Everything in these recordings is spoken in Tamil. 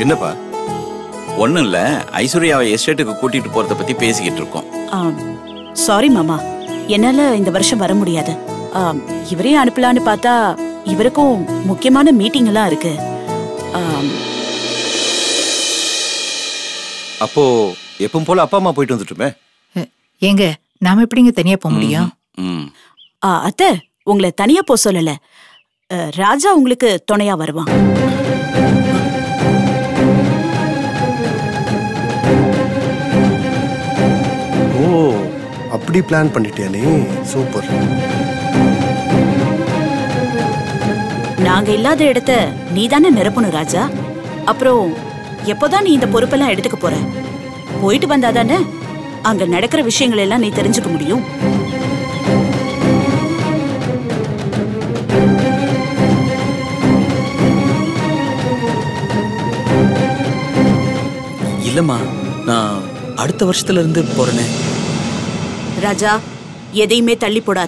என்னப்பா ஒண்ணும் இல்ல ஐஸ்வர்யாவை எஸ்டேட்டுக்கு கூட்டிட்டு போறத பத்தி பேசிக்கிட்டு இருக்கோம் சாரி மாமா என்னால இந்த வருஷம் வர முடியாது ஆம், இவரையும் அனுப்பலான்னு பார்த்தா இவருக்கும் முக்கியமான மீட்டிங் எல்லாம் இருக்கு ஆம், அப்போ எப்பவும் போல அப்பா அம்மா போயிட்டு வந்துட்டுமே அஹ், ஏங்க நாம எப்படிங்க தனியா போக முடியும் ம் ஆ, அத்தை உங்களை தனியா போ சொல்லல அ, ராஜா உங்களுக்கு துணையா வருவான் ஓ அப்படி பிளான் பண்ணிட்டியா நீ சூப்பர் நாங்க இல்லாத இடத்த நீ தானே நிரப்பணும் ராஜா அப்புறம் எப்போதான் நீ இந்த பொறுப்பெல்லாம் எடுத்துக்க போற போயிட்டு வந்தாதானே அங்க நடக்கிற விஷயங்கள் எல்லாம் நீ தெரிஞ்சுக்க முடியும் இல்லம்மா நான் அடுத்த வருஷத்துல இருந்து போறேனே ராஜா எதையுமே தள்ளி போடாத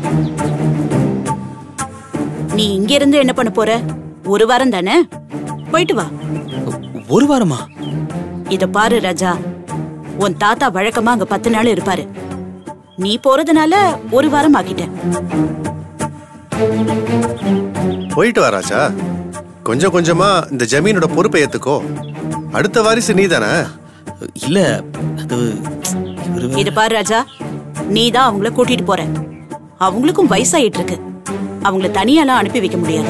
நீ இங்க இருந்து என்ன பண்ண போற ஒரு வாரம் தானே போயிட்டு வா ஒரு வாரமா இத பாரு ராஜா உன் தாத்தா வழக்கமா அங்க பத்து நாள் இருப்பாரு நீ போறதுனால ஒரு வாரம் ஆக்கிட்ட போயிட்டு வா ராஜா கொஞ்சம் கொஞ்சமா இந்த ஜமீனோட பொறுப்பை ஏத்துக்கோ அடுத்த வாரிசு நீ தானே இல்ல அது இவரு இது பாரு ராஜா நீ தான் அவங்கள கூட்டிட்டு போற அவங்களுக்கும் வயசாயிட்டு இருக்கு அவங்கள தனியாலாம் அனுப்பி வைக்க முடியாது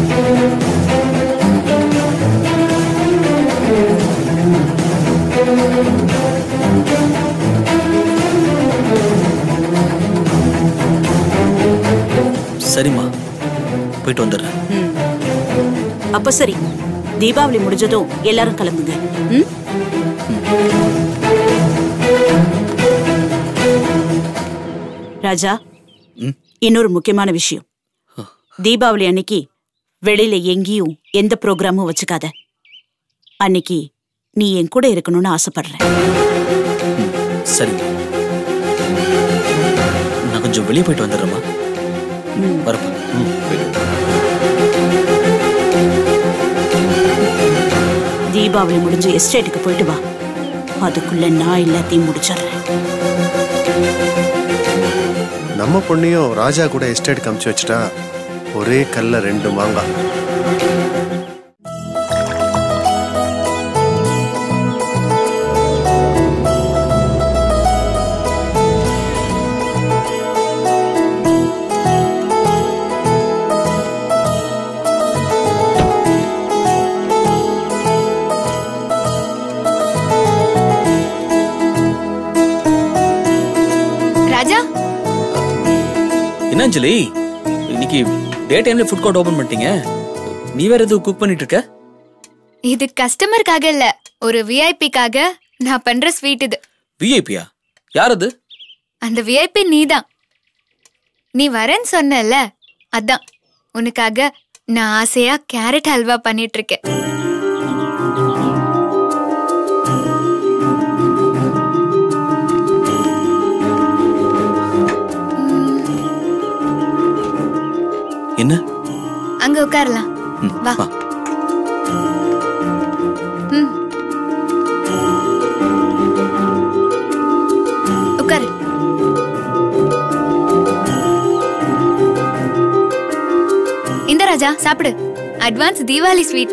சரிம்மா போயிட்டு வந்துடுறேன் ம். அப்ப சரி தீபாவளி முடிஞ்சதும் எல்லாரும் கிளம்புங்க ம்? ராஜா ம். இன்னொரு முக்கியமான விஷயம் தீபாவளி அன்னைக்கு வெளியில எங்கேயும் எந்த ப்ரோக்ராமும் வச்சுக்காத அன்னைக்கு நீ என் கூட இருக்கணும்னு ஆசைப்படுறேன் சரிங்க நான் கொஞ்சம் வெளியே போயிட்டு வந்துடுறேம்மா ம். வரப்பா ம் தீபாவளி முடிஞ்சு எஸ்டேட்டுக்கு போயிட்டு வா அதுக்குள்ள நான் எல்லாத்தையும் முடிச்சிடுறேன் நம்ம பொண்ணையும் ராஜா கூட எஸ்டேட் காமிச்சு வச்சுட்டா ஒரே கல்ல ரெண்டு மாங்காய் ராஜா என்ன அஞ்சலி இன்னைக்கு டே டைம்ல ஃபுட் கோர்ட் ஓபன் பண்ணிட்டீங்க நீ வேற எதுவும் குக் பண்ணிட்டு இருக்க இது கஸ்டமருக்காக இல்ல ஒரு விஐபிக்காக நான் பண்ற ஸ்வீட் இது விஐபியா யார் அது அந்த விஐபி நீதான் நீ வரேன்னு சொன்னல அதான் உனக்காக நான் ஆசையா கேரட் ஹல்வா பண்ணிட்டு இருக்கேன் என்ன அங்க உட்காரலாம் ம், வா. வா ம் உட்காரு இந்த ராஜா சாப்பிடு அட்வான்ஸ் தீபாவளி ஸ்வீட்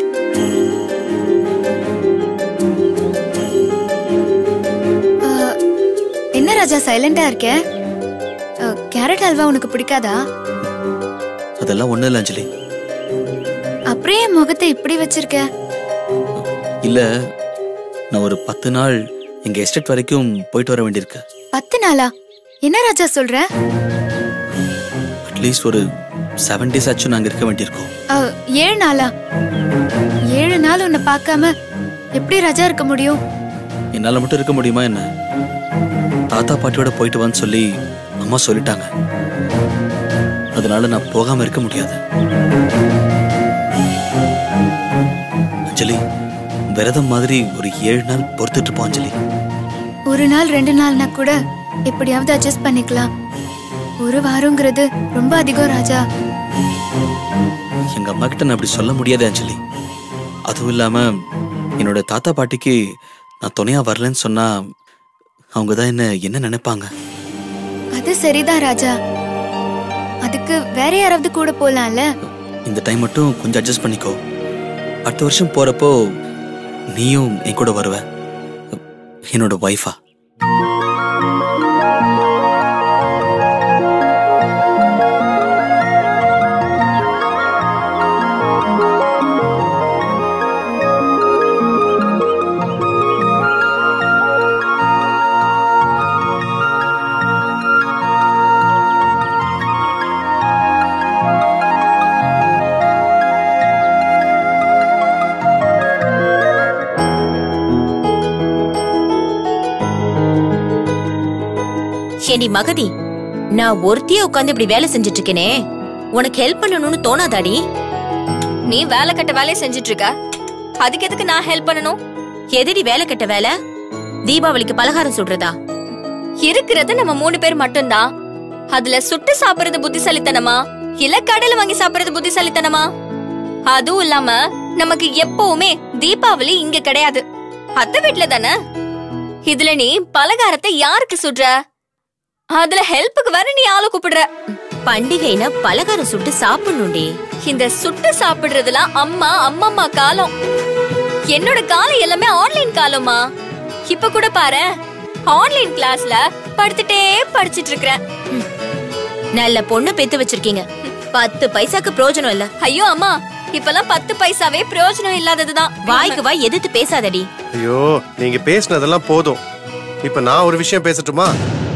என்ன ராஜா சைலண்டா இருக்க அஹ், கேரட் ஹல்வா உனக்கு பிடிக்காதா அதெல்லாம் ஒண்ணும் இல்ல அஞ்சலி அப்படியே என் முகத்தை இப்படி வச்சிருக்க இல்ல நான் ஒரு பத்து நாள் எங்க எஸ்டேட் வரைக்கும் போயிட்டு வர வேண்டியிருக்கு பத்து நாளா என்ன ராஜா சொல்ற அட்லீஸ்ட் ஒரு செவன் டேஸ் ஆச்சும் நாங்க இருக்க வேண்டியிருக்கோம் அஹ், ஏழு நாளா ஏழு நாள் உன்னை பார்க்காம எப்படி ராஜா இருக்க முடியும் என்னால மட்டும் இருக்க முடியுமா என்ன தாத்தா பாட்டியோட போயிட்டு வான்னு சொல்லி அம்மா சொல்லிட்டாங்க அதனால நான் போகாம இருக்க முடியாது அஞ்சலி விரதம் மாதிரி ஒரு ஏழு நாள் பொறுத்துட்டு இருப்போம் அஞ்சலி ஒரு நாள் ரெண்டு நாள்னா கூட எப்படியாவது அட்ஜஸ்ட் பண்ணிக்கலாம் ஒரு வாரங்கிறது ரொம்ப அதிகம் ராஜா எங்க அம்மா கிட்ட நான் அப்படி சொல்ல முடியாது அஞ்சலி அதுவும் இல்லாம என்னோட தாத்தா பாட்டிக்கு நான் துணையா வரலன்னு சொன்னா அவங்க தான் என்ன என்ன நினைப்பாங்க அது சரிதான் ராஜா அதுக்கு வேற யாராவது கூட போலாம்ல இந்த டைம் மட்டும் கொஞ்சம் அட்ஜஸ்ட் பண்ணிக்கோ அடுத்த வருஷம் போறப்போ நீயும் என் கூட வருவ என்னோட ஒய்ஃபா ஏண்டி மகதி நான் ஒருத்தியே உட்கார்ந்து இப்படி வேலை செஞ்சுட்டு இருக்கேனே உனக்கு ஹெல்ப் பண்ணணும்னு தோணாதாடி நீ வேலை கட்ட வேலையை செஞ்சுட்டு இருக்க அதுக்கு எதுக்கு நான் ஹெல்ப் பண்ணணும் எதிரி வேலை கட்ட வேலை தீபாவளிக்கு பலகாரம் சுடுறதா இருக்கிறது நம்ம மூணு பேர் மட்டும்தான் அதுல சுட்டு சாப்பிடுறது புத்திசாலித்தனமா இல்ல கடையில வாங்கி சாப்பிடுறது புத்திசாலித்தனமா அதுவும் இல்லாம நமக்கு எப்பவுமே தீபாவளி இங்க கிடையாது அத்தை வீட்ல தானே இதுல நீ பலகாரத்தை யாருக்கு சுடுற அதுல ஹெல்ப்புக்கு வர நீ ஆளு கூப்பிடுற பண்டிகைனா பலகாரம் சுட்டு சாப்பிடணும்டி இந்த சுட்டு சாப்பிடுறதுலாம் அம்மா அம்மம்மா காலம் என்னோட காலம் எல்லாமே ஆன்லைன் காலமா இப்ப கூட பாரு ஆன்லைன் கிளாஸ்ல படுத்துட்டே படிச்சிட்டு இருக்கிறேன் நல்ல பொண்ணு பெத்து வச்சிருக்கீங்க பத்து பைசாக்கு பிரயோஜனம் இல்ல ஐயோ அம்மா இப்பெல்லாம் பத்து பைசாவே பிரயோஜனம் இல்லாததுதான் வாய்க்கு வாய் எதிர்த்து பேசாதடி ஐயோ நீங்க பேசினதெல்லாம் போதும் இப்ப நான் ஒரு விஷயம் பேசட்டுமா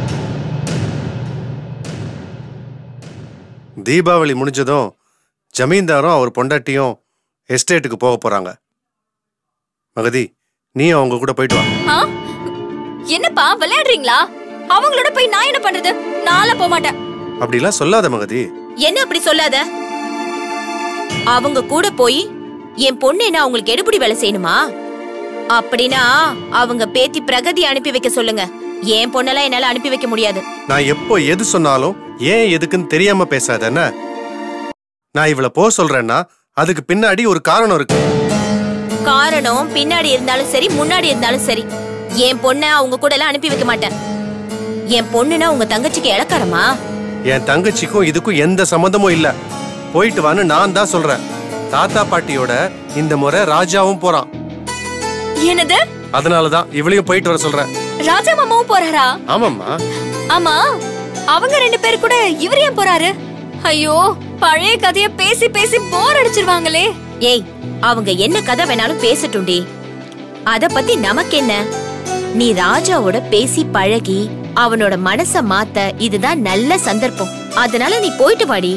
தீபாவளி முடிஞ்சதும் ஜமீன்தாரும் அவர் பொண்டாட்டியும் எஸ்டேட்டுக்கு போக போறாங்க மகதி நீ அவங்க கூட போயிட்டு வா ஆ? என்னப்பா விளையாடுறீங்களா அவங்களோட போய் நான் என்ன பண்றது நாளா போக மாட்டேன் அப்படிலாம் சொல்லாத மகதி என்ன அப்படி சொல்லாத அவங்க கூட போய் என் பொண்ணு என்ன அவங்களுக்கு எடுபடி வேலை செய்யணுமா அப்படின்னா அவங்க பேத்தி பிரகதி அனுப்பி வைக்க சொல்லுங்க என் பொண்ணெல்லாம் என்னால அனுப்பி வைக்க முடியாது நான் எப்போ எது சொன்னாலும் ஏன் எதுக்குன்னு தெரியாம பேசாத என்ன நான் இவள போ சொல்றேன்னா அதுக்கு பின்னாடி ஒரு காரணம் இருக்கு காரணம் பின்னாடி இருந்தாலும் சரி முன்னாடி இருந்தாலும் சரி என் பொண்ண அவங்க கூட எல்லாம் அனுப்பி வைக்க மாட்டேன் என் பொண்ணுனா உங்க தங்கச்சிக்கு இழக்காரமா என் தங்கச்சிக்கும் இதுக்கும் எந்த சம்மந்தமும் இல்ல போயிட்டு வான்னு நான் தான் சொல்றேன் தாத்தா பாட்டியோட இந்த முறை ராஜாவும் போறான் என்னது அதனாலதான் இவளையும் போயிட்டு வர சொல்றேன் ராஜா மாமாவும் போறாரா ஆமாம்மா ஆமா அவங்க ரெண்டு பேர் கூட இவர் ஏன் போறாரு ஐயோ பழைய கதைய பேசி பேசி போர் அடிச்சிருவாங்களே ஏய் அவங்க என்ன கதை வேணாலும் பேசட்டும்டி அத பத்தி நமக்கு என்ன நீ ராஜாவோட பேசி பழகி அவனோட மனச மாத்த இதுதான் நல்ல சந்தர்ப்பம் அதனால நீ போயிட்டு வாடி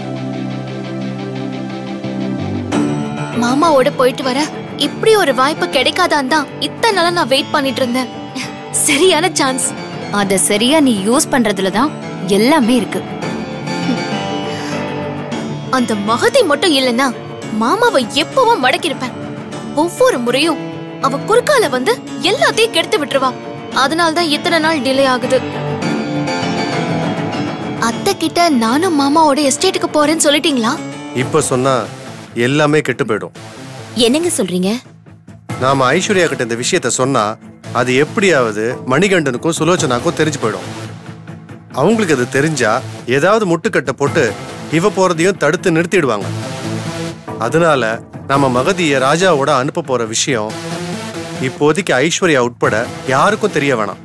மாமாவோட போயிட்டு வர இப்படி ஒரு வாய்ப்பு கிடைக்காதான் தான் இத்தனை நாளா நான் வெயிட் பண்ணிட்டு இருந்தேன் சரியான சான்ஸ் அத சரியா நீ யூஸ் பண்றதுல தான் எல்லாமே இருக்கு அந்த மகதி மட்டும் இல்லைன்னா மாமாவை எப்பவும் மடக்கிருப்பேன் ஒவ்வொரு முறையும் அவ குறுக்கால வந்து எல்லாத்தையும் கெடுத்து விட்டுருவா அதனால தான் இத்தனை நாள் டிலே ஆகுது அத்தை கிட்ட நானும் மாமாவோட எஸ்டேட்டுக்கு போறேன்னு சொல்லிட்டீங்களா இப்ப சொன்னா எல்லாமே கெட்டு போயிடும் என்னங்க சொல்றீங்க நாம ஐஸ்வர்யா கிட்ட இந்த விஷயத்த சொன்னா அது எப்படியாவது மணிகண்டனுக்கும் சுலோச்சனாக்கும் தெரிஞ்சு போயிடும் அவங்களுக்கு அது தெரிஞ்சா ஏதாவது முட்டுக்கட்டை போட்டு இவ போறதையும் தடுத்து நிறுத்திடுவாங்க அதனால நம்ம மகதிய ராஜாவோட அனுப்ப போற விஷயம் இப்போதைக்கு ஐஸ்வர்யா உட்பட யாருக்கும் தெரிய வேணாம்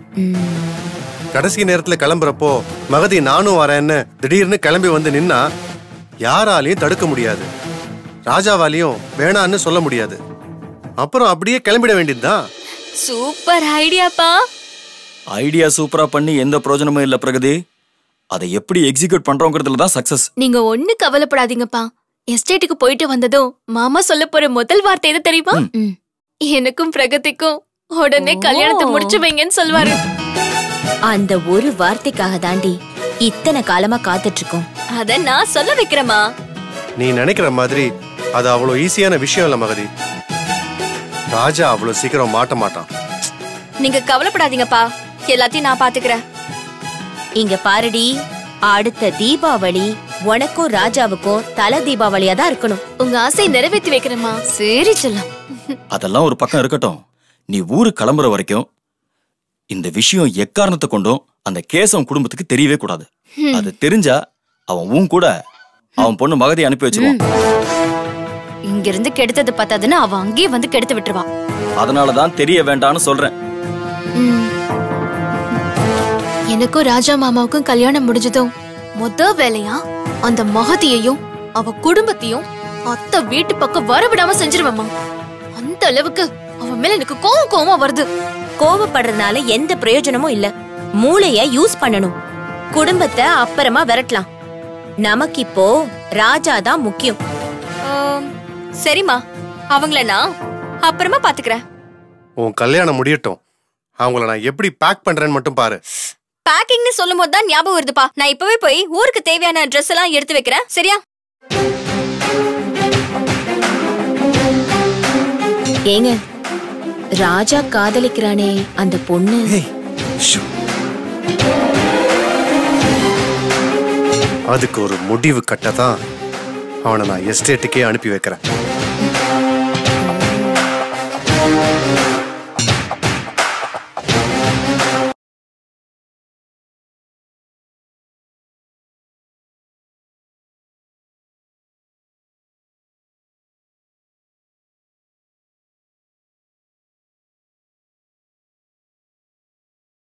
கடைசி நேரத்துல கிளம்புறப்போ மகதி நானும் வரேன்னு திடீர்னு கிளம்பி வந்து நின்னா யாராலையும் தடுக்க முடியாது ராஜாவாலையும் வேணான்னு சொல்ல முடியாது அப்புறம் அப்படியே கிளம்பிட வேண்டியதுதான் சூப்பர் ஐடியாப்பா ஐடியா சூப்பரா பண்ணி எந்த பிரயோஜனமும் இல்ல பிரகதி அதை எப்படி எக்ஸிக்யூட் பண்றோங்கிறதுல தான் சக்சஸ் நீங்க ஒண்ணு கவலைப்படாதீங்கப்பா எஸ்டேட்டுக்கு போயிட்டு வந்ததும் மாமா சொல்ல போற முதல் வார்த்தை எது தெரியுமா எனக்கும் பிரகதிக்கும் உடனே கல்யாணத்தை முடிச்சு வைங்கன்னு சொல்வாரு அந்த ஒரு வார்த்தைக்காக தாண்டி இத்தனை காலமா காத்துட்டு இருக்கோம் அத நான் சொல்ல வைக்கிறேமா நீ நினைக்கிற மாதிரி அது அவ்வளவு ஈஸியான விஷயம் இல்ல மகதி ராஜா அவ்வளவு சீக்கிரம் மாட்ட மாட்டான் நீங்க கவலைப்படாதீங்கப்பா எல்லாத்தையும் நான் பாத்துக்கிறேன் இங்க பாருடி அடுத்த தீபாவளி உனக்கும் ராஜாவுக்கும் தல தீபாவளியா தான் இருக்கணும் உங்க ஆசை நிறைவேற்றி வைக்கிறேம்மா சரி செல்லம் அதெல்லாம் ஒரு பக்கம் இருக்கட்டும் நீ ஊரு கிளம்புற வரைக்கும் இந்த விஷயம் எக்காரணத்தை கொண்டும் அந்த கேசவன் குடும்பத்துக்கு தெரியவே கூடாது அது தெரிஞ்சா அவன் உன் கூட அவன் பொண்ணு மகதி அனுப்பி வச்சிருவான் இங்க இருந்து கெடுத்தது பத்தாதுன்னு அவ அங்கேயே வந்து கெடுத்து விட்டுருவா அதனாலதான் தெரிய வேண்டாம்னு சொல்றேன் ம். எனக்கும் ராஜா மாமாவுக்கும் கல்யாணம் முடிஞ்சதும் முத வேலையா அந்த மகதியையும் அவ குடும்பத்தையும் அத்தை வீட்டு பக்கம் வரவிடாம செஞ்சிருவேம்மா அந்த அளவுக்கு அவன் மேல எனக்கு கோவம் கோவமா வருது கோவப்படுறதுனால எந்த பிரயோஜனமும் இல்ல மூளைய யூஸ் பண்ணணும் குடும்பத்தை அப்புறமா விரட்டலாம் நமக்கு இப்போ ராஜா தான் முக்கியம் ஆம், சரிம்மா அவங்கள நான் அப்புறமா பாத்துக்கிறேன் உன் கல்யாணம் முடியட்டும் அவங்கள நான் எப்படி பேக் பண்றேன்னு மட்டும் பாரு பேக்கிங்னு சொல்லும் போது தான் ஞாபகம் வருதுப்பா நான் இப்பவே போய் ஊருக்கு தேவையான ட்ரெஸ் எல்லாம் எடுத்து வைக்கிறேன் சரியா ஏங்க ராஜா காதலிக்கிறானே அந்த பொண்ணு அதுக்கு ஒரு முடிவு கட்ட தான் அவனை நான் எஸ்டேட்டுக்கே அனுப்பி வைக்கிறேன்